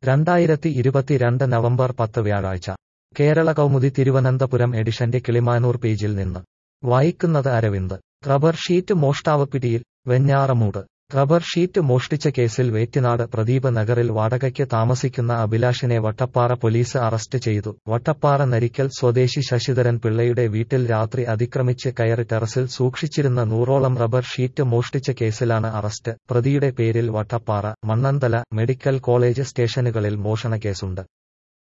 രണ്ടായിരത്തി ഇരുപത്തിരണ്ട് നവംബർ പത്ത് വ്യാഴാഴ്ച കേരള കൗമുദി തിരുവനന്തപുരം എഡിഷന്റെ കിളിമാനൂർ പേജിൽ നിന്ന് വായിക്കുന്നത് അരവിന്ദ് റബ്ബർ ഷീറ്റ് മോഷ്ടാവ് പിടിയിൽ വെഞ്ഞാറമൂട് റബ്ബർ ഷീറ്റ് മോഷ്ടിച്ച കേസിൽ വേറ്റിനാട് പ്രദീപ് നഗറിൽ വാടകയ്ക്ക് താമസിക്കുന്ന അഭിലാഷിനെ വട്ടപ്പാറ പോലീസ് അറസ്റ്റ് ചെയ്തു വട്ടപ്പാറ നരിക്കൽ സ്വദേശി ശശിധരൻ പിള്ളയുടെ വീട്ടിൽ രാത്രി അതിക്രമിച്ച് കയറി ടെറസിൽ സൂക്ഷിച്ചിരുന്ന നൂറോളം റബ്ബർ ഷീറ്റ് മോഷ്ടിച്ച കേസിലാണ് അറസ്റ്റ് പ്രതിയുടെ പേരിൽ വട്ടപ്പാറ മണ്ണന്തല മെഡിക്കൽ കോളേജ് സ്റ്റേഷനുകളിൽ മോഷണ കേസുണ്ട്